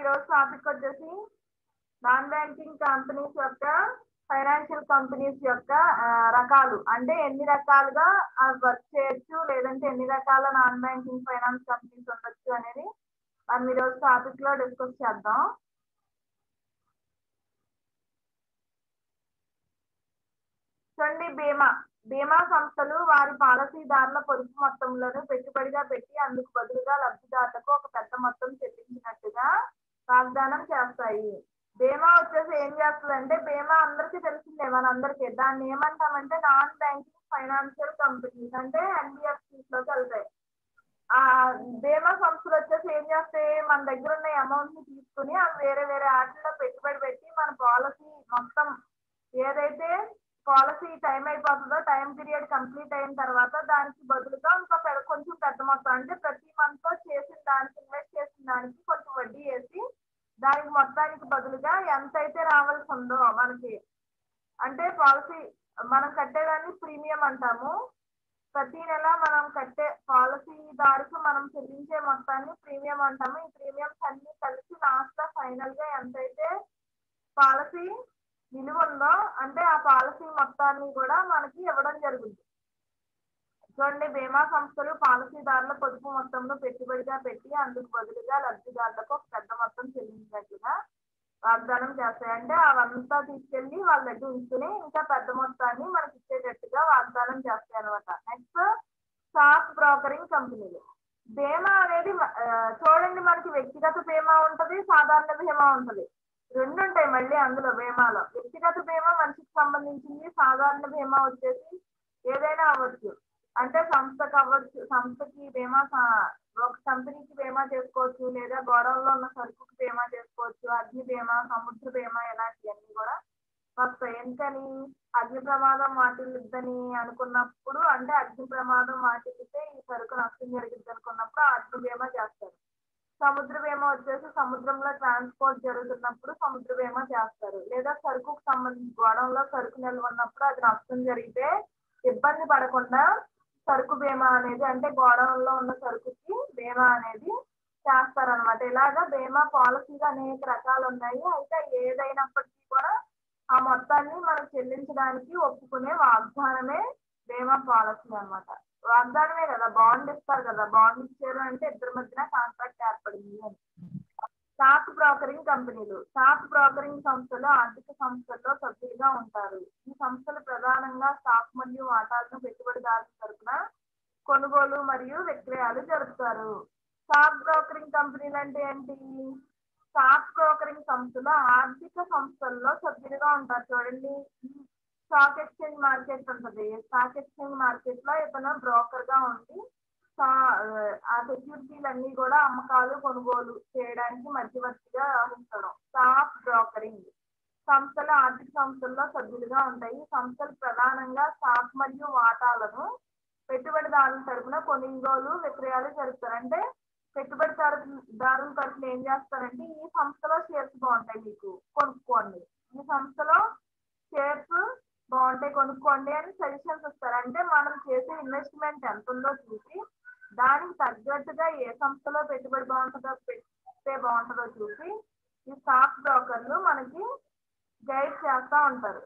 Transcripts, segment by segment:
ఈరోజు టాపిక్ వచ్చేసి non banking companies యొక్క ఫైనాన్షియల్ కంపెనీస్ యొక్క ఆ, రకాలు అంటే ఎన్ని రకాలుగా వర్క్ చేయొచ్చు లేదంటే ఎన్ని రకాల నాన్ బ్యాంకింగ్ ఫైనాన్స్ కంపెనీస్ ఉండొచ్చు అనేది మనం ఈరోజు టాపిక్ లో డిస్కస్ చేద్దాం చూడండి బీమా బీమా సంస్థలు వారి పాలసీదారుల పొదుపు మొత్తంలోను పెట్టుబడిగా పెట్టి అందుకు బదులుగా లబ్ధిదారులకు ఒక పెద్ద మొత్తం చెల్లించినట్టుగా వాగ్దానం చేస్తాయి బీమా వచ్చేసి ఏం చేస్తుంది అంటే బీమా అందరికీ తెలిసిందే మనందరికీ దాన్ని ఏమంటామంటే నాన్ బ్యాంకింగ్ ఫైనాన్షియల్ కంపెనీస్ అంటే ఎన్బిఎఫ్సిస్ లోకి వెళ్తాయి ఆ బీమా సంస్థలు వచ్చేసి ఏం చేస్తాయి మన దగ్గర ఉన్న అమౌంట్ ని తీసుకుని అవి వేరే వేరే వాటిల్లో పెట్టుబడి పెట్టి మన పాలసీ మొత్తం ఏదైతే పాలసీ టైం అయిపోతుందో టైం పీరియడ్ కంప్లీట్ అయిన తర్వాత దానికి బదులుగా ఇంకా పెద్ద- కొంచెం పెద్ద మొత్తం అంటే ప్రతి మంత్ చేసిన దానికి ఇన్వెస్ట్ చేసిన దానికి కొంచెం వడ్డీ వేసి దానికి మొత్తానికి బదులుగా ఎంత అయితే రావాల్సి ఉందో మనకి అంటే పాలసీ మనం కట్టేదాన్ని ప్రీమియం అంటాము ప్రతి నెల మనం కట్టే పాలసీదారుకు మనం చెల్లించే మొత్తాన్ని ప్రీమియం అంటాము ఈ ప్రీమియంస్ అన్ని కలిసి లాస్ట్ ఫైనల్ గా ఎంతైతే పాలసీ విలువ ఉందో అంటే ఆ పాలసీ మొత్తాన్ని కూడా మనకి ఇవ్వడం జరుగుతుంది చూడండి బీమా సంస్థలు పాలసీదారుల పొదుపు మొత్తంలో పెట్టుబడిగా పెట్టి అందుకు బదులుగా లబ్ధిదారులకు ఒక పెద్ద మొత్తం చెల్లించినట్టుగా వాగ్దానం చేస్తాయి అంటే అవంతా తీసుకెళ్లి వాళ్ళ దగ్గర ఉంచుకుని ఇంకా పెద్ద మొత్తాన్ని మనకి ఇచ్చేటట్టుగా వాగ్దానం చేస్తాయి అనమాట నెక్స్ట్ స్టాక్ బ్రోకరింగ్ కంపెనీలు బీమా అనేది ఆ, చూడండి మనకి వ్యక్తిగత బీమా ఉంటది సాధారణ బీమా ఉంటది రెండు ఉంటాయి మళ్ళీ అందులో బీమాలో వ్యక్తిగత బీమా మనిషికి సంబంధించింది సాధారణ బీమా వచ్చేసి ఏదైనా అవ్వచ్చు అంటే సంస్థకు అవ్వచ్చు సంస్థకి బీమా సా- ఒక కంపెనీకి బీమా చేసుకోవచ్చు లేదా గోడౌన్లో ఉన్న సరుకుకి బీమా చేసుకోవచ్చు అగ్ని బీమా సముద్ర బీమా ఇలాంటివన్నీ కూడా వస్తాయి ఎందుకని అగ్ని ప్రమాదం వాటిల్లిద్దని అనుకున్నప్పుడు అంటే అగ్ని ప్రమాదం వాటిల్లితే ఈ సరుకు నష్టం జరిగింది అనుకున్నప్పుడు ఆ అగ్ని బీమా చేస్తారు సముద్ర బీమా వచ్చేసి సముద్రంలో ట్రాన్స్పోర్ట్ జరుగుతున్నప్పుడు సముద్ర బీమా చేస్తారు లేదా సరుకుకు సంబంధించి గోడంలో సరుకు నిల్వ ఉన్నప్పుడు అది నష్టం జరిగితే ఇబ్బంది పడకుండా సరుకు బీమా అనేది అంటే గోడౌన్లో ఉన్న సరుకుకి బీమా అనేది చేస్తారనమాట ఇలాగా బీమా పాలసీలు అనేక రకాలు ఉన్నాయి అయితే ఏదైనప్పటికీ కూడా ఆ మొత్తాన్ని మనం చెల్లించడానికి ఒప్పుకునే వాగ్దానమే బీమా పాలసీ అన్నమాట వాగ్దానమే కదా బాండ్ ఇస్తారు కదా బాండ్ ఇచ్చారు అంటే ఇద్దరి మధ్యన కాంట్రాక్ట్ ఏర్పడింది అని స్టాక్ బ్రోకరింగ్ కంపెనీలు స్టాక్ బ్రోకరింగ్ సంస్థలు ఆర్థిక సంస్థల్లో సభ్యులుగా ఉంటారు ఈ సంస్థలు ప్రధానంగా స్టాక్ మరియు వాటాలను పెట్టుబడిదారుల తరపున కొనుగోలు మరియు విక్రయాలు జరుపుతారు స్టాక్ బ్రోకరింగ్ కంపెనీలు అంటే ఏంటి స్టాక్ బ్రోకరింగ్ సంస్థలు ఆర్థిక సంస్థల్లో సభ్యులుగా ఉంటారు చూడండి స్టాక్ ఎక్స్చేంజ్ మార్కెట్ ఉంటది స్టాక్ ఎక్స్చేంజ్ మార్కెట్ లో ఇతను బ్రోకర్ గా ఉండి స్టా- ఆ సెక్యూరిటీలు అన్ని కూడా అమ్మకాలు కొనుగోలు చేయడానికి మధ్యవర్తిగా వ్యవహరించడం స్టాక్ బ్రోకరింగ్ సంస్థలు ఆర్థిక సంస్థల్లో సభ్యులుగా ఉంటాయి ఈ సంస్థలు ప్రధానంగా స్టాక్ మరియు వాటాలను పెట్టుబడిదారుల తరపున కొనుగోలు విక్రయాలు జరుపుతారు అంటే పెట్టుబడిదారుల తరపున ఏం చేస్తారంటే ఈ సంస్థలో షేర్స్ బాగుంటాయి మీకు కొనుక్కోండి ఈ సంస్థలో షేర్స్ బాగుంటాయి కొనుక్కోండి అని సజెషన్స్ ఇస్తారు అంటే మనం చేసే ఇన్వెస్ట్మెంట్ ఎంత ఉందో చూసి దానికి తగ్గట్టుగా ఏ సంస్థలో పెట్టుబడి బాగుంటుందో పెడితే బాగుంటుందో చూసి ఈ స్టాక్ బ్రోకర్లు మనకి గైడ్ చేస్తా ఉంటారు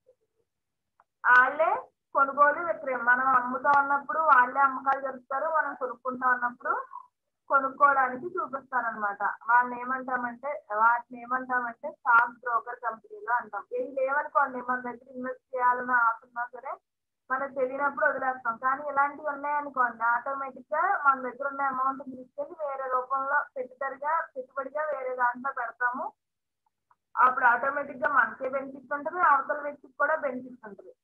వాళ్ళే కొనుగోలు విక్రయం మనం అమ్ముతా ఉన్నప్పుడు వాళ్ళే అమ్మకాలు జరుపుతారు మనం కొనుక్కుంటా ఉన్నప్పుడు కొనుక్కోవడానికి చూపిస్తారనమాట వాళ్ళని ఏమంటామంటే వాటిని ఏమంటామంటే స్టాక్ బ్రోకర్ కంపెనీలు అంటాం ఇవి లేవనుకోండి మన దగ్గర ఇన్వెస్ట్ చేయాలని ఆశ ఉన్నా సరే మనకు తెలియనప్పుడు వదిలేస్తాం కానీ ఇలాంటివి ఉన్నాయనుకోండి ఆటోమేటిక్ గా మన దగ్గర ఉన్న అమౌంట్ తీసుకెళ్ళి వేరే రూపంలో పెట్టుబడిగా పెట్టుబడిగా వేరే దాంట్లో పెడతాము అప్పుడు ఆటోమేటిక్ గా మనకే బెనిఫిట్ ఉంటుంది అవతల వ్యక్తికి కూడా బెనిఫిట్ ఉంటుంది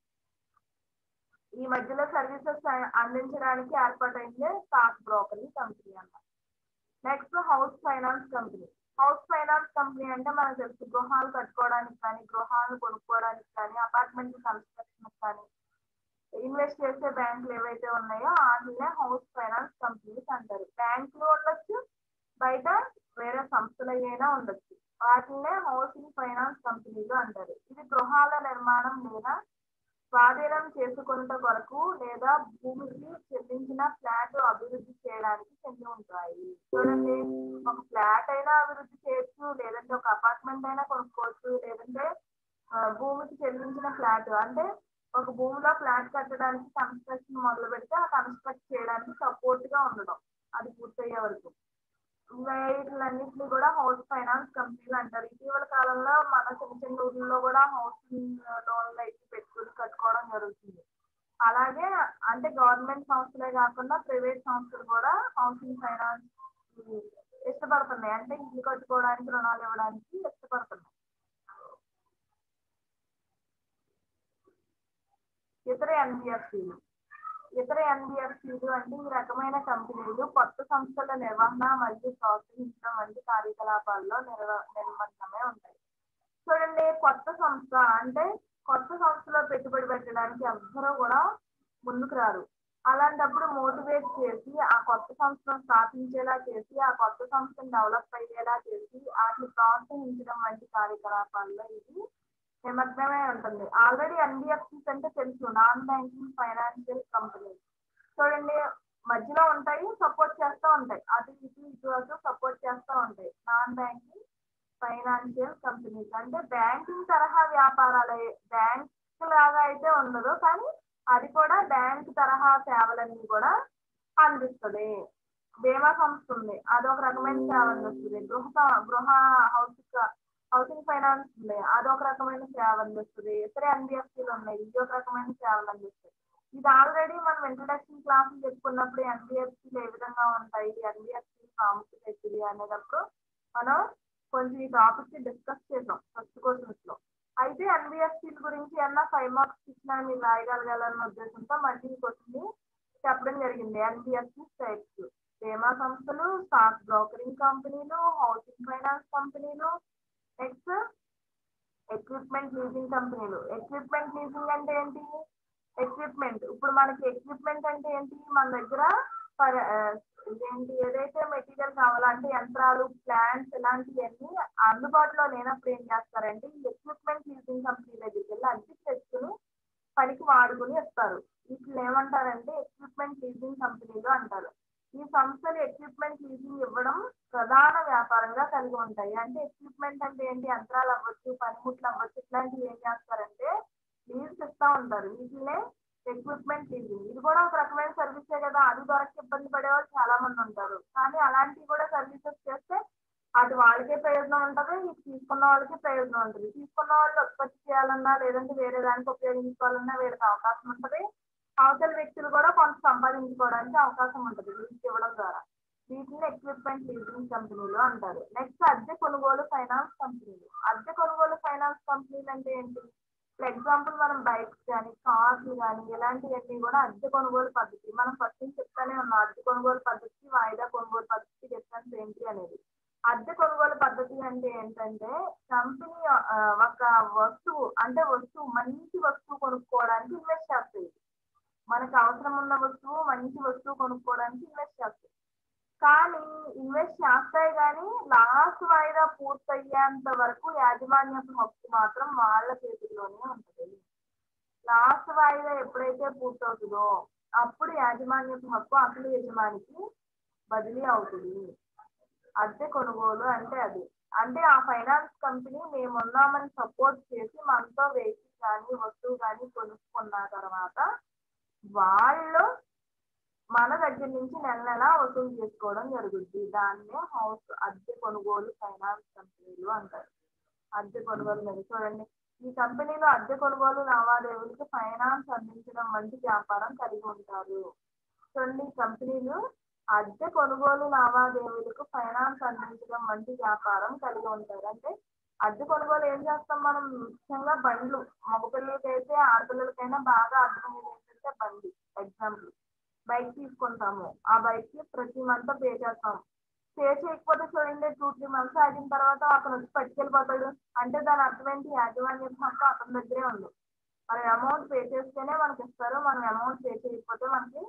ఈ మధ్యలో సర్వీసెస్ అందించడానికి ఏర్పాటైందే స్టాక్ బ్రోకరింగ్ కంపెనీ అన్నమాట next house finance company house finance company అంటే మనకు తెలుసు గృహాలు కట్టుకోవడానికి కానీ గృహాలను కొనుక్కోవడానికి కానీ అపార్ట్మెంట్ కన్స్ట్రక్షన్ కానీ ఇన్వెస్ట్ చేసే బ్యాంకులు ఏవైతే ఉన్నాయో వాటినే హౌస్ ఫైనాన్స్ కంపెనీస్ అంటారు బ్యాంకులు ఉండొచ్చు బయట వేరే సంస్థలు అయినా ఉండొచ్చు వాటినే హౌసింగ్ ఫైనాన్స్ కంపెనీలు అంటారు ఇది గృహాల నిర్మాణం లేదా స్వాధీనం చేసుకొనుట కొరకు లేదా భూమికి చెల్లించిన ఫ్లాట్ అభివృద్ధి చేయడానికి చెంది ఉంటాయి చూడండి ఒక ఫ్లాట్ అయినా అభివృద్ధి చేయొచ్చు లేదంటే ఒక అపార్ట్మెంట్ అయినా కొనుక్కోవచ్చు లేదంటే ఆ, భూమికి చెల్లించిన ఫ్లాట్ అంటే ఒక భూమిలో ఫ్లాట్ కట్టడానికి కన్స్ట్రక్షన్ మొదలు పెడితే ఆ కన్స్ట్రక్ట్ చేయడానికి సపోర్ట్ గా ఉండడం అది పూర్తయ్యే వరకు వీటిలన్నింటినీ కూడా హౌస్ ఫైనాన్స్ కంపెనీలు అంటారు ఇటీవల కాలంలో మన చిన్న చిన్న ఊర్లలో కూడా హౌసింగ్ లోన్లు అయితే పెట్టుకుని కట్టుకోవడం జరుగుతుంది అలాగే అంటే గవర్నమెంట్ సంస్థలే కాకుండా ప్రైవేట్ సంస్థలు కూడా హౌసింగ్ ఫైనాన్స్ ఇష్టపడుతున్నాయి అంటే ఇల్లు కట్టుకోవడానికి రుణాలు ఇవ్వడానికి ఇష్టపడుతున్నాయి ఇతర ఎన్బిఎఫ్సీలు ఇతర ఎన్బిఎఫ్సీలు అంటే ఈ రకమైన కంపెనీలు కొత్త సంస్థల నిర్వహణ మరియు ప్రోత్సహించడం వంటి కార్యకలాపాల్లో నిర్వ నిర్మగ్నమై ఉంటాయి చూడండి కొత్త సంస్థ అంటే కొత్త సంస్థలో పెట్టుబడి పెట్టడానికి ఎవ్వరూ కూడా ముందుకు రారు అలాంటప్పుడు మోటివేట్ చేసి ఆ కొత్త సంస్థను స్థాపించేలా చేసి ఆ కొత్త సంస్థను డెవలప్ అయ్యేలా చేసి వాటిని ప్రోత్సహించడం వంటి కార్యకలాపాల్లో ఇది నిమగ్నమై ఉంటుంది ఆల్రెడీ ఎన్బిఎఫ్సిస్ అంటే తెలుసు నాన్ బ్యాంకింగ్ ఫైనాన్షియల్ కంపెనీస్ చూడండి మధ్యలో ఉంటాయి సపోర్ట్ చేస్తూ ఉంటాయి అటు ఇటు ఇటు అటు సపోర్ట్ చేస్తూ ఉంటాయి నాన్ బ్యాంకింగ్ ఫైనాన్షియల్ కంపెనీస్ అంటే బ్యాంకింగ్ తరహా వ్యాపారాలే బ్యాంక్ లాగా అయితే ఉండదు కానీ అది కూడా బ్యాంక్ తరహా సేవలన్నీ కూడా అందిస్తుంది బీమా సంస్థ ఉంది అదొక రకమైన సేవ అందిస్తుంది గృహ స- గృహ హౌస్ హౌసింగ్ ఫైనాన్స్ ఉంది అదొక రకమైన సేవ అందిస్తుంది ఇతర ఎన్బిఎఫ్సీలు ఉన్నాయి ఇది ఒక రకమైన సేవలు అందిస్తాయి ఇది ఆల్రెడీ మనం ఇంట్రడక్షన్ క్లాస్ చెప్పుకున్నప్పుడు ఎన్బిఎఫ్సీలు ఏ విధంగా ఉంటాయి ఎన్బిఎఫ్సీ ప్రాముఖ్యత ఏంటిది అనేటప్పుడు మనం కొంచెం ఈ టాపిక్ డిస్కస్ చేసాం ఫస్ట్ క్వశ్చన్స్ లో అయితే ఎన్బిఎఫ్సీల గురించి ఏమన్నా ఫైవ్ మార్క్స్ ఇచ్చినా మీరు రాయగలగాలన్న ఉద్దేశంతో మళ్ళీ ఈ క్వశ్చన్ చెప్పడం జరిగింది ఎన్బిఎఫ్సి టైప్స్ బీమా సంస్థలు స్టాక్ బ్రోకరింగ్ కంపెనీలు హౌసింగ్ ఫైనాన్స్ కంపెనీలు నెక్స్ట్ ఎక్విప్మెంట్ లీజింగ్ కంపెనీలు ఎక్విప్మెంట్ లీజింగ్ అంటే ఏంటి ఎక్విప్మెంట్ ఇప్పుడు మనకి ఎక్విప్మెంట్ అంటే ఏంటి మన దగ్గర పర- ఆ, ఏంటి ఏదైతే మెటీరియల్ కావాలంటే యంత్రాలు ప్లాంట్స్ ఇలాంటివన్నీ అందుబాటులో లేనప్పుడు ఏం చేస్తారంటే ఈ ఎక్విప్మెంట్ లీజింగ్ కంపెనీ దగ్గరికి వెళ్ళి అద్దెకి తెచ్చుకుని పనికి వాడుకుని ఇస్తారు వీటిని ఏమంటారంటే ఎక్విప్మెంట్ లీజింగ్ కంపెనీలు అంటారు ఈ సంస్థలు ఎక్విప్మెంట్ లీజింగ్ ఇవ్వడం ప్రధాన వ్యాపారంగా కలిగి ఉంటాయి అంటే ఎక్విప్మెంట్ అంటే ఏంటి యంత్రాలు అవ్వచ్చు పనిముట్లు అవ్వచ్చు ఇట్లాంటివి ఏం చేస్తారంటే లీజ్ ఇస్తా ఉంటారు వీటినే ఎక్విప్మెంట్ లీజింగ్ ఇది కూడా ఒక రకమైన సర్వీసే కదా అది దొరక ఇబ్బంది పడే వాళ్ళు చాలా మంది ఉంటారు కానీ అలాంటివి కూడా సర్వీసెస్ చేస్తే అటు వాళ్ళకే ప్రయోజనం ఉంటుంది ఇది తీసుకున్న వాళ్ళకి ప్రయోజనం ఉంటుంది తీసుకున్న వాళ్ళు ఉత్పత్తి చేయాలన్నా లేదంటే వేరే దానికి ఉపయోగించుకోవాలన్నా వీళ్ళకి అవకాశం ఉంటుంది అవతల వ్యక్తులు కూడా కొంత సంపాదించుకోవడానికి అవకాశం ఉంటుంది లీజ్ ఇవ్వడం ద్వారా వీటిని ఎక్విప్మెంట్ లీజింగ్ కంపెనీలు అంటారు నెక్స్ట్ అద్దె కొనుగోలు ఫైనాన్స్ కంపెనీలు అద్దె కొనుగోలు ఫైనాన్స్ కంపెనీలు అంటే ఏంటి ఫర్ ఎగ్జాంపుల్ మనం బైక్స్ కానీ కార్లు కానీ ఇలాంటివన్నీ కూడా అద్దె కొనుగోలు పద్ధతి మనం ఫస్ట్ నుంచి చెప్తానే ఉన్నాం అద్దె కొనుగోలు పద్ధతి వాయిదా కొనుగోలు పద్ధతి డిఫరెన్స్ ఏంటి అనేది అద్దె కొనుగోలు పద్ధతి అంటే ఏంటంటే కంపెనీ ఒక వస్తువు అంటే వస్తువు మంచి వస్తువు కొనుక్కోవడానికి ఇన్వెస్ట్ చేస్తుంది మనకు అవసరం ఉన్న వస్తువు మంచి వస్తువు కొనుక్కోవడానికి ఇన్వెస్ట్ చేస్తుంది కానీ ఇన్వెస్ట్ చేస్తాయి కానీ లాస్ట్ వాయిదా పూర్తయ్యేంత వరకు యాజమాన్యపు హక్కు మాత్రం వాళ్ళ చేతుల్లోనే ఉంటుంది లాస్ట్ వాయిదా ఎప్పుడైతే పూర్తవుతుందో అప్పుడు యాజమాన్యపు హక్కు అసలు యజమానికి బదిలీ అవుతుంది అద్దె కొనుగోలు అంటే అది అంటే ఆ ఫైనాన్స్ కంపెనీ మేమున్నామని సపోర్ట్ చేసి మనతో వెహికల్ కానీ వస్తువు కానీ కొనుక్కున్న తర్వాత వాళ్ళు మన దగ్గర నుంచి నెల నెల వసూలు చేసుకోవడం జరుగుద్ది దాన్నే హౌస్ అద్దె కొనుగోలు ఫైనాన్స్ కంపెనీలు అంటారు అద్దె కొనుగోలు మీద చూడండి ఈ కంపెనీలో అద్దె కొనుగోలు లావాదేవీలకు ఫైనాన్స్ అందించడం వంటి వ్యాపారం కలిగి ఉంటారు చూడండి ఈ కంపెనీలు అద్దె కొనుగోలు లావాదేవీలకు ఫైనాన్స్ అందించడం వంటి వ్యాపారం కలిగి ఉంటారు అంటే అద్దె కొనుగోలు ఏం చేస్తాం మనం ముఖ్యంగా బండ్లు మగపిల్లలకైతే ఆడపిల్లలకైనా బాగా అర్థమయ్యేది ఏంటంటే బండి ఎగ్జాంపుల్ బైక్ తీసుకుంటాము ఆ బైక్ కి ప్రతి మంత్ పే చేస్తాం పే చేయకపోతే చూడండి టూ త్రీ మంత్స్ ఆగిన తర్వాత అతను వచ్చి పట్టుకెళ్ళిపోతాడు అంటే దాని అర్థం ఏంటి యాజమాన్యం హక్కు అతని దగ్గరే ఉంది మనం అమౌంట్ పే చేస్తేనే మనకి ఇస్తారు మనం అమౌంట్ పే చేయకపోతే మనకి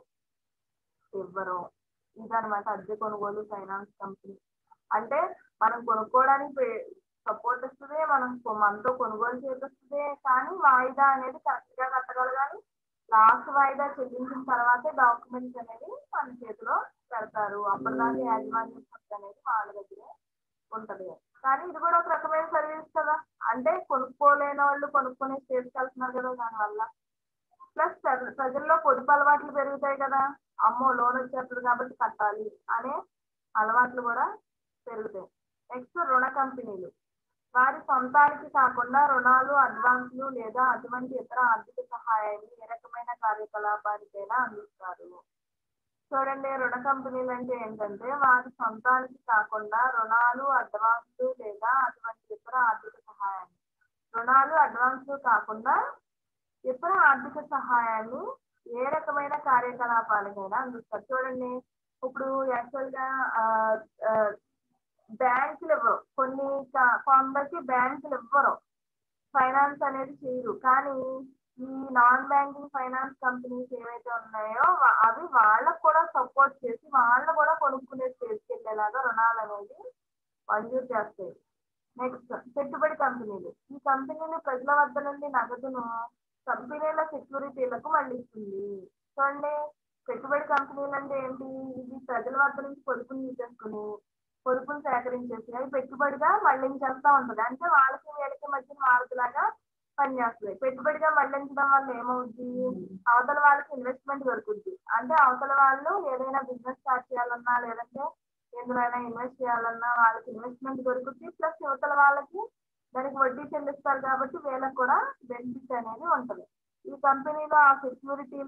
ఇవ్వరు ఇదనమాట అద్దె కొనుగోలు ఫైనాన్స్ కంపెనీ అంటే మనం కొనుక్కోవడానికి పే- సపోర్ట్ ఇస్తుంది మనం కొ- మనతో కొనుగోలు చేపిస్తుంది కానీ వాయిదా అనేది కరెక్ట్ గా కట్టగలగాలి లాస్ట్ వాయిదా చెల్లించిన తర్వాతే డాక్యుమెంట్స్ అనేది మన చేతిలో పెడతారు అప్పటిదాకా యాజమాన్యం హక్కు అనేది వాళ్ళ దగ్గరే ఉంటది కానీ ఇది కూడా ఒక రకమైన సర్వీస్ కదా అంటే కొనుక్కోలేని వాళ్ళు కొనుక్కునే స్టేజ్కి వెళ్తున్నారు కదా దానివల్ల ప్లస్ ప్రజల్లో పొదుపు అలవాట్లు పెరుగుతాయి కదా అమ్మో లోన్ వచ్చేస్తుంది కాబట్టి కట్టాలి అనే అలవాట్లు కూడా పెరుగుతాయి నెక్స్ట్ రుణ కంపెనీలు వారి సొంతానికి కాకుండా రుణాలు అడ్వాన్సులు లేదా అటువంటి ఇతర ఆర్థిక సహాయాన్ని ఏ రకమైన కార్యకలాపానికైనా అందిస్తారు చూడండి రుణ కంపెనీలు అంటే ఏంటంటే వారి సొంతానికి కాకుండా రుణాలు అడ్వాన్సులు లేదా అటువంటి ఇతర ఆర్థిక సహాయాన్ని రుణాలు అడ్వాన్సులు కాకుండా ఇతర ఆర్థిక సహాయాన్ని ఏ రకమైన కార్యకలాపాలకైనా అందిస్తారు చూడండి ఇప్పుడు యాక్చువల్ గా ఆ, ఆ, బ్యాంకులు ఇవ్వరు కొన్ని క- కొందరికి బ్యాంకులు ఇవ్వరు ఫైనాన్స్ అనేది చేయరు కానీ ఈ నాన్ బ్యాంకింగ్ ఫైనాన్స్ కంపెనీస్ ఏవైతే ఉన్నాయో వా- అవి వాళ్ళకు కూడా సపోర్ట్ చేసి వాళ్ళు కూడా కొనుక్కునే స్టేజ్కి వెళ్ళేలాగా రుణాలు అనేది మంజూరు చేస్తాయి నెక్స్ట్ పెట్టుబడి కంపెనీలు ఈ కంపెనీలు ప్రజల వద్ద నుండి నగదును కంపెనీల సెక్యూరిటీలకు మళ్ళిస్తుంది చూడండి పెట్టుబడి కంపెనీలు అంటే ఏంటి ఇది ప్రజల వద్ద నుంచి పొదుపుని తీసేసుకుని పొదుపును సేకరించేసి అవి పెట్టుబడిగా మళ్ళించేస్తా ఉంటది అంటే వాళ్ళకి వీళ్ళకి మధ్య మార్పులాగా పనిచేస్తుంది పెట్టుబడిగా మళ్ళించడం వల్ల ఏమవుద్ది అవతల వాళ్ళకి ఇన్వెస్ట్మెంట్ దొరుకుద్ది అంటే అవతల వాళ్ళు ఏదైనా బిజినెస్ స్టార్ట్ చేయాలన్నా లేదంటే ఎందులోనైనా ఇన్వెస్ట్ చేయాలన్నా వాళ్ళకి ఇన్వెస్ట్మెంట్ దొరుకుద్ది ప్లస్ యువతల వాళ్ళకి దానికి వడ్డీ చెల్లిస్తారు కాబట్టి వీళ్ళకి కూడా బెనిఫిట్ అనేది ఉంటది ఈ కంపెనీలో ఆ సెక్యూరిటీ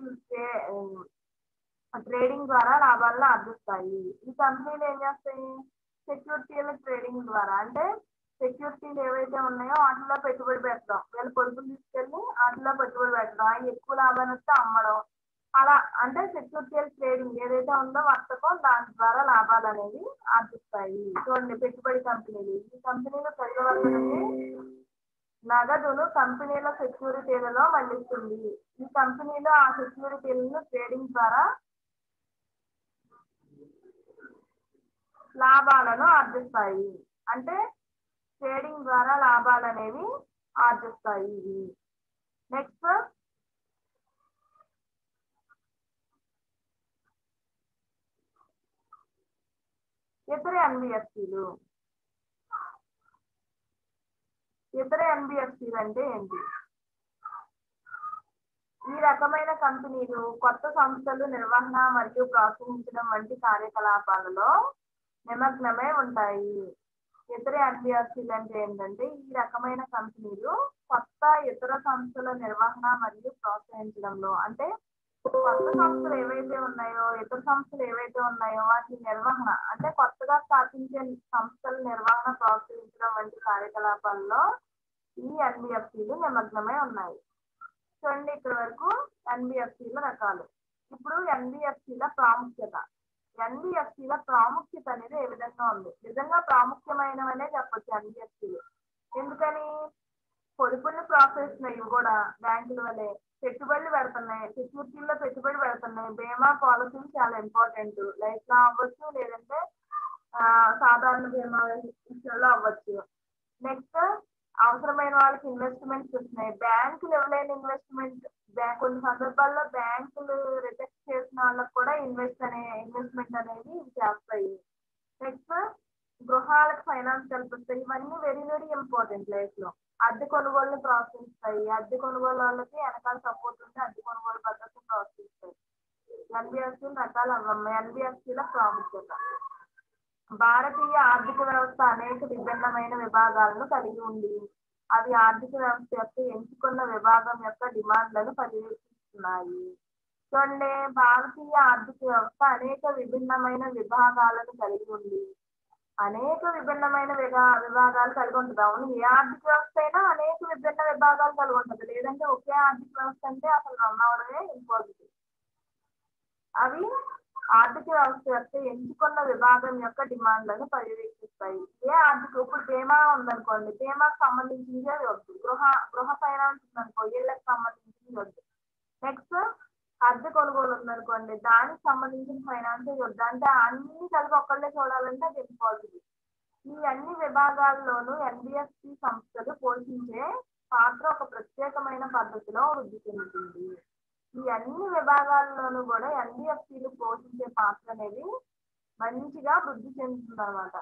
ట్రేడింగ్ ద్వారా లాభాలను ఆర్జిస్తాయి ఈ కంపెనీలు ఏం చేస్తాయి సెక్యూరిటీల ట్రేడింగ్ ద్వారా అంటే సెక్యూరిటీలు ఏవైతే ఉన్నాయో వాటిలో పెట్టుబడి పెట్టడం వీళ్ళ పొదుపులు తీసుకెళ్ళి వాటిలో పెట్టుబడి పెట్టడం అవి ఎక్కువ లాభాన్ని వస్తే అమ్మడం అలా అంటే సెక్యూరిటీల ట్రేడింగ్ ఏదైతే ఉందో వర్తకం దాని ద్వారా లాభాలు అనేవి ఆర్జిస్తాయి చూడండి పెట్టుబడి కంపెనీలు ఈ కంపెనీలు ప్రజల వద్ద నుండి నగదును కంపెనీల సెక్యూరిటీలలో మళ్ళిస్తుంది ఈ కంపెనీలో ఆ సెక్యూరిటీలను ట్రేడింగ్ ద్వారా లాభాలను ఆర్జిస్తాయి అంటే ట్రేడింగ్ ద్వారా లాభాలు అనేవి ఆర్జిస్తాయి ఇవి నెక్స్ట్ ఇతర ఎన్బిఎఫ్సిలు ఇతర ఎన్బిఎఫ్సిలు అంటే ఏంటి ఈ రకమైన కంపెనీలు కొత్త సంస్థలు నిర్వహణ మరియు ప్రోత్సహించడం వంటి కార్యకలాపాలలో నిమగ్నమై ఉంటాయి ఇతర ఎన్బిఎఫ్సీలు అంటే ఏంటంటే ఈ రకమైన కంపెనీలు కొత్త ఇతర సంస్థల నిర్వహణ మరియు ప్రోత్సహించడంలో అంటే కొత్త సంస్థలు ఏవైతే ఉన్నాయో ఇతర సంస్థలు ఏవైతే ఉన్నాయో వాటి నిర్వహణ అంటే కొత్తగా స్థాపించే సంస్థల నిర్వహణ ప్రోత్సహించడం వంటి కార్యకలాపాల్లో ఈ ఎన్బిఎఫ్సీలు నిమగ్నమై ఉన్నాయి చూడండి ఇక్కడ వరకు ఎన్బిఎఫ్సీల రకాలు ఇప్పుడు ఎన్బిఎఫ్సీల ప్రాముఖ్యత ఎన్బిఎఫ్సీల ప్రాముఖ్యత అనేది ఏ విధంగా ఉంది నిజంగా ప్రాముఖ్యమైనవనే చెప్పొచ్చు ఎన్బిఎఫ్సీలు ఎందుకని పొదుపుల్ని ప్రోత్సహిస్తున్నాయి ఇవి కూడా బ్యాంకుల వల్లే పెట్టుబడులు పెడుతున్నాయి సెక్యూరిటీల్లో పెట్టుబడి పెడుతున్నాయి బీమా పాలసీలు చాలా ఇంపార్టెంట్ లైఫ్ లో అవ్వచ్చు లేదంటే ఆ, సాధారణ బీమా విషయంలో అవ్వచ్చు నెక్స్ట్ అవసరమైన వాళ్ళకి ఇన్వెస్ట్మెంట్స్ వస్తున్నాయి బ్యాంకులు ఇవ్వలేని ఇన్వెస్ట్మెంట్ కొన్ని సందర్భాల్లో బ్యాంకులు రిజెక్ట్ చేసిన వాళ్ళకి కూడా ఇన్వెస్ట్ అనే ఇన్వెస్ట్మెంట్ అనేది ఇవి చేస్తాయి నెక్స్ట్ గృహాలకు ఫైనాన్స్ కల్పిస్తాయి ఇవన్నీ వెరీ వెరీ ఇంపార్టెంట్ లైఫ్ లో అద్దె కొనుగోలుని ప్రోత్సహిస్తాయి అద్దె కొనుగోలు వాళ్ళకి వెనకాల సపోర్ట్ ఉంటే అద్దె కొనుగోలు పద్ధతిని ప్రోత్సహిస్తాయి ఎన్బిఎఫ్సి రకాల ఎన్బిఎఫ్సిల ప్రాముఖ్యత భారతీయ ఆర్థిక వ్యవస్థ అనేక విభిన్నమైన విభాగాలను కలిగి ఉంది అవి ఆర్థిక వ్యవస్థ యొక్క ఎంచుకున్న విభాగం యొక్క డిమాండ్లను పర్యవేక్షిస్తున్నాయి చూడండి భారతీయ ఆర్థిక వ్యవస్థ అనేక విభిన్నమైన విభాగాలను కలిగి ఉంది అనేక విభిన్నమైన విభా విభాగాలు కలిగి ఉంటుంది అవును ఏ ఆర్థిక వ్యవస్థ అయినా అనేక విభిన్న విభాగాలు కలిగి ఉంటుంది లేదంటే ఒకే ఆర్థిక వ్యవస్థ అంటే అసలు రన్ అవడమే ఇంపాసిబుల్ అవి ఆర్థిక వ్యవస్థ యొక్క ఎంచుకున్న విభాగం యొక్క డిమాండ్లను పర్యవేక్షిస్తాయి ఏ ఆర్థిక ఇప్పుడు బీమా ఉందనుకోండి బీమాకు సంబంధించింది వద్దు గృహ గృహ ఫైనాన్స్ ఉందనుకో ఇళ్ళకి సంబంధించింది వద్దు నెక్స్ట్ అద్దె కొనుగోలు ఉందనుకోండి దానికి సంబంధించిన ఫైనాన్స్ వద్దు అంటే అన్ని కలిపి ఒక్కళ్ళే చూడాలంటే అది ఇంపాసిబుల్ ఈ అన్ని విభాగాల్లోనూ ఎన్బిఎఫ్సి సంస్థలు పోషించే పాత్ర ఒక ప్రత్యేకమైన పద్ధతిలో వృద్ధి చెందుతుంది ఈ అన్ని విభాగాల్లోనూ కూడా ఎన్బిఎఫ్సిలు పోషించే పాత్ర అనేది మంచిగా వృద్ధి చెందుతుంది అనమాట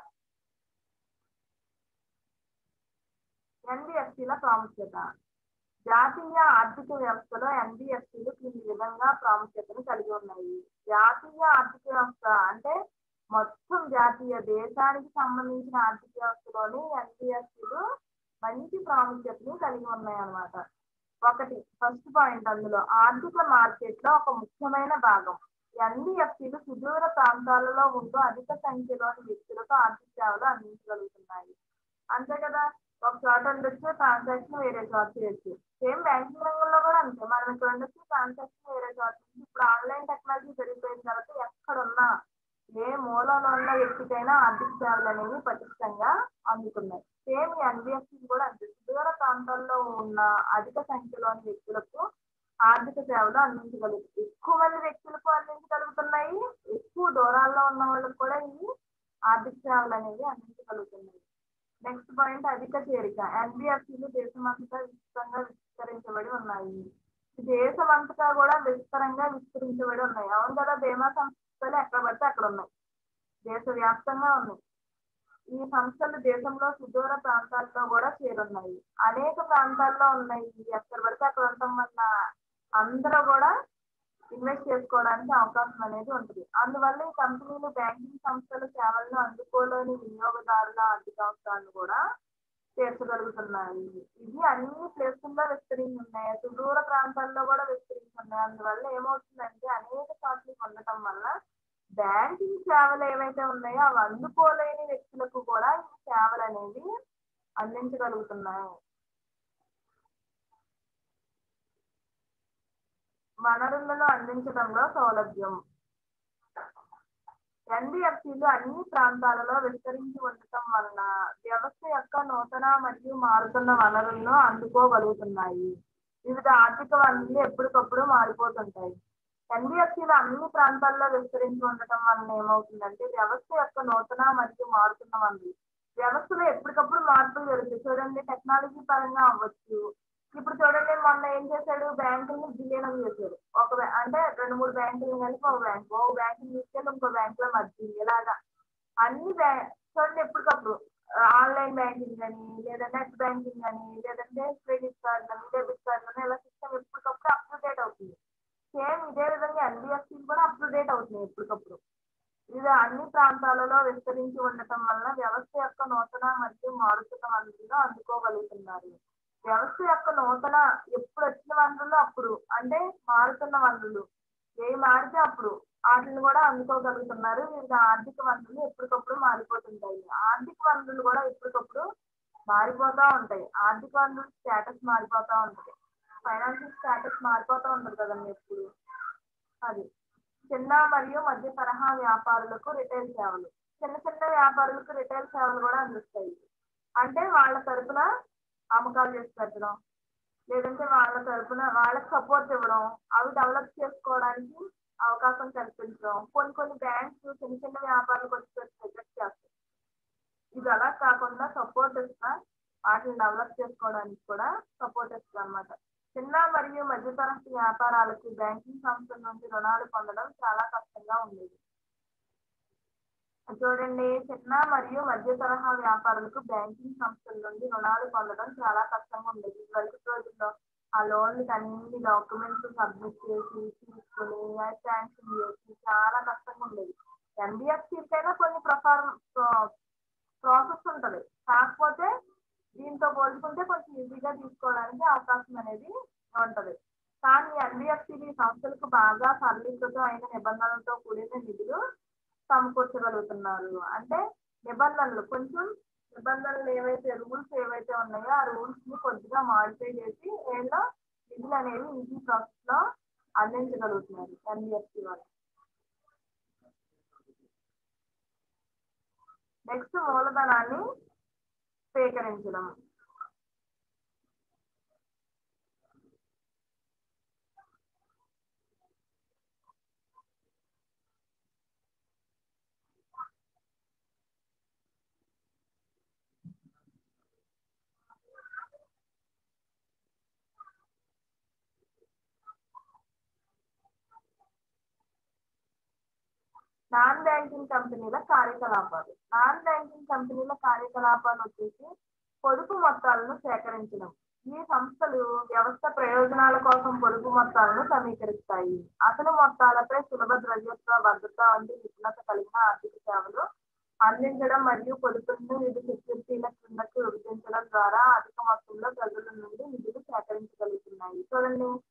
ఎన్బిఎఫ్సిల ప్రాముఖ్యత జాతీయ ఆర్థిక వ్యవస్థలో ఎన్బిఎఫ్సిలు క్రింది విధంగా ప్రాముఖ్యతను కలిగి ఉన్నాయి జాతీయ ఆర్థిక వ్యవస్థ అంటే మొత్తం జాతీయ దేశానికి సంబంధించిన ఆర్థిక వ్యవస్థలోని ఎన్బిఎఫ్సిలు మంచి ప్రాముఖ్యతని కలిగి ఉన్నాయి అన్నమాట ఒకటి ఫస్ట్ పాయింట్ అందులో ఆర్థిక మార్కెట్ లో ఒక ముఖ్యమైన భాగం ఎన్బిఎఫ్సిలు సుదూర ప్రాంతాలలో ఉంటూ అధిక సంఖ్యలోని వ్యక్తులకు ఆర్థిక సేవలు అందించగలుగుతున్నాయి అంతే కదా ఒక చోట ఉండొచ్చు ట్రాన్సాక్షన్ వేరే చోట చేయొచ్చు సేమ్ బ్యాంకింగ్ రంగంలో కూడా అంతే మనం ఇక్కడ ఉండొచ్చు ట్రాన్సాక్షన్ వేరే చోట నుంచి ఇప్పుడు ఆన్లైన్ టెక్నాలజీ పెరిగిపోయిన తర్వాత ఎక్కడున్నా ఏ మూలలో ఉన్న వ్యక్తికైనా ఆర్థిక సేవలు అనేవి పటిష్టంగా అందుతున్నాయి సేమ్ ఎన్బిఎఫ్సి కూడా అంతే సుదూర ప్రాంతాల్లో ఉన్న అధిక సంఖ్యలోని వ్యక్తులకు ఆర్థిక సేవలు అందించగలుగుతాయి ఎక్కువ మంది వ్యక్తులకు అందించగలుగుతున్నాయి ఎక్కువ దూరాల్లో ఉన్న వాళ్ళకు కూడా ఈ ఆర్థిక సేవలు అనేవి అందించగలుగుతున్నాయి నెక్స్ట్ పాయింట్ అధిక చేరిక ఎన్బిఎఫ్సిలు దేశమంతటా విస్తృతంగా విస్తరించబడి ఉన్నాయి దేశమంతటా కూడా విస్తరంగా విస్తరించబడి ఉన్నాయి అవును కదా బీమా సంస్థలు ఎక్కడ పడితే అక్కడ ఉన్నాయి దేశవ్యాప్తంగా ఉన్నాయి ఈ సంస్థలు దేశంలో సుదూర ప్రాంతాల్లో కూడా చేరున్నాయి అనేక ప్రాంతాల్లో ఉన్నాయి ఎక్కడ పడితే అక్కడ ఉండటం వల్ల అందరూ కూడా ఇన్వెస్ట్ చేసుకోవడానికి అవకాశం అనేది ఉంటుంది అందువల్ల ఈ కంపెనీలు బ్యాంకింగ్ సంస్థల సేవలను అందుకోలేని వినియోగదారుల ఆర్థిక అవసరాలను కూడా తీర్చగలుగుతున్నాయి ఇది అన్ని ప్లేసుల్లో విస్తరించి ఉన్నాయి సుదూర ప్రాంతాల్లో కూడా విస్తరించి ఉన్నాయి అందువల్ల ఏమవుతుందంటే అనేక చోట్లకి ఉండటం వల్ల బ్యాంకింగ్ సేవలు ఏవైతే ఉన్నాయో అవి అందుకోలేని వ్యక్తులకు కూడా ఈ సేవలు అనేవి అందించగలుగుతున్నాయి వనరులను అందించడంలో సౌలభ్యం ఎన్బిఎఫ్సిలు అన్ని ప్రాంతాలలో విస్తరించి ఉండటం వలన వ్యవస్థ యొక్క నూతన మరియు మారుతున్న వనరులను అందుకోగలుగుతున్నాయి వివిధ ఆర్థిక వనరులు ఎప్పటికప్పుడు మారిపోతుంటాయి ఎన్బిఎఫ్సిలు అన్ని ప్రాంతాల్లో విస్తరించి ఉండటం వలన ఏమవుతుందంటే వ్యవస్థ యొక్క నూతన మరియు మారుతున్న వనరులు వ్యవస్థలో ఎప్పటికప్పుడు మార్పులు జరుగుతాయి చూడండి టెక్నాలజీ పరంగా అవ్వచ్చు ఇప్పుడు చూడండి మొన్న ఏం చేశాడు బ్యాంకుల్ని విలీనం చేశాడు ఒక బ్యా- అంటే రెండు మూడు బ్యాంకులు కలిపి ఒక బ్యాంక్ ఒక బ్యాంకు తీసుకెళ్ళి ఇంకో బ్యాంక్ లో మధ్య ఇలాగా అన్ని బ్యా చూడండి ఎప్పటికప్పుడు ఆన్లైన్ బ్యాంకింగ్ అని లేదా నెట్ బ్యాంకింగ్ అని లేదంటే క్రెడిట్ కార్డ్ అని డెబిట్ కార్డ్ అని ఇలా సిస్టమ్ ఎప్పటికప్పుడు అప్ టు డేట్ అవుతుంది సేమ్ ఇదే విధంగా ఎన్బిఎఫ్సి కూడా అప్ టు డేట్ అవుతున్నాయి ఎప్పటికప్పుడు ఇది అన్ని ప్రాంతాలలో విస్తరించి ఉండటం వలన వ్యవస్థ యొక్క నూతన మరియు మారుతున్న వనరులను అందుకోగలుగుతున్నారు వ్యవస్థ యొక్క నూతన ఎప్పుడు వచ్చిన వనరులు అప్పుడు అంటే మారుతున్న వనరులు ఏ మారితే అప్పుడు వాటిని కూడా అందుకోగలుగుతున్నారు వివిధ ఆర్థిక వనరులు ఎప్పటికప్పుడు మారిపోతుంటాయి ఆర్థిక వనరులు కూడా ఎప్పటికప్పుడు మారిపోతూ ఉంటాయి ఆర్థిక వనరుల స్టేటస్ మారిపోతూ ఉంటుంది ఫైనాన్షియల్ స్టేటస్ మారిపోతూ ఉంటుంది కదండి ఎప్పుడు అది చిన్న మరియు మధ్య తరహా వ్యాపారులకు రిటైల్ సేవలు చిన్న చిన్న వ్యాపారులకు రిటైల్ సేవలు కూడా అందిస్తాయి అంటే వాళ్ళ తరపున అమ్మకాలు చేసి పెట్టడం లేదంటే వాళ్ళ తరపున వాళ్ళకి సపోర్ట్ ఇవ్వడం అవి డెవలప్ చేసుకోవడానికి అవకాశం కల్పించడం కొన్ని కొన్ని బ్యాంక్స్ చిన్న చిన్న వ్యాపారాలకు వచ్చి రిజెక్ట్ చేస్తాయి ఇది అలా కాకుండా సపోర్ట్ ఇస్తా వాటిని డెవలప్ చేసుకోవడానికి కూడా సపోర్ట్ ఇస్తుంది అనమాట చిన్న మరియు మధ్య తరహా వ్యాపారాలకు బ్యాంకింగ్ సంస్థల నుండి రుణాలు పొందడం చాలా కష్టంగా ఉండేది చూడండి చిన్న మరియు మధ్య తరహా వ్యాపారులకు బ్యాంకింగ్ సంస్థల నుండి రుణాలు పొందడం చాలా కష్టంగా ఉండేది ఇదివరకు రోజుల్లో ఆ లోన్లకి అన్ని డాక్యుమెంట్స్ సబ్మిట్ చేసి తీసుకుని శాంక్షన్ చేసి చాలా కష్టంగా ఉండేది ఎన్బిఎఫ్సికైనా కొన్ని ప్రకారం ప్రాసెస్ ఉంటుంది కాకపోతే దీంతో పోల్చుకుంటే కొంచెం ఈజీగా తీసుకోవడానికి అవకాశం అనేది ఉంటది కానీ ఎన్బిఎఫ్సి సంస్థలకు బాగా సరళీకృతం అయిన నిబంధనలతో కూడిన నిధులు సమకూర్చగలుగుతున్నారు అంటే నిబంధనలు కొంచెం నిబంధనలు ఏవైతే రూల్స్ ఏవైతే ఉన్నాయో ఆ రూల్స్ ని కొద్దిగా మాడిఫై చేసి వీళ్ళు నిధులు అనేవి ఈజీ ప్రాసెస్ లో అందించగలుగుతున్నారు ఎన్బిఎఫ్సి వాళ్ళు నెక్స్ట్ మూలధనాన్ని స్వీకరించడం నాన్ బ్యాంకింగ్ కంపెనీల కార్యకలాపాలు నాన్ బ్యాంకింగ్ కంపెనీల కార్యకలాపాలు వచ్చేసి పొదుపు మొత్తాలను సేకరించడం ఈ సంస్థలు వ్యవస్థ ప్రయోజనాల కోసం పొదుపు మొత్తాలను సమీకరిస్తాయి అసలు మొత్తాలపై సులభ ద్రవ్యత్వ భద్రత వంటి నిపుణత కలిగిన ఆర్థిక సేవలు అందించడం మరియు పొదుపులను వివిధ సెక్యూరిటీల కిందకు విభజించడం ద్వారా అధిక మొత్తంలో ప్రజల నుండి నిధులు సేకరించగలుగుతున్నాయి చూడండి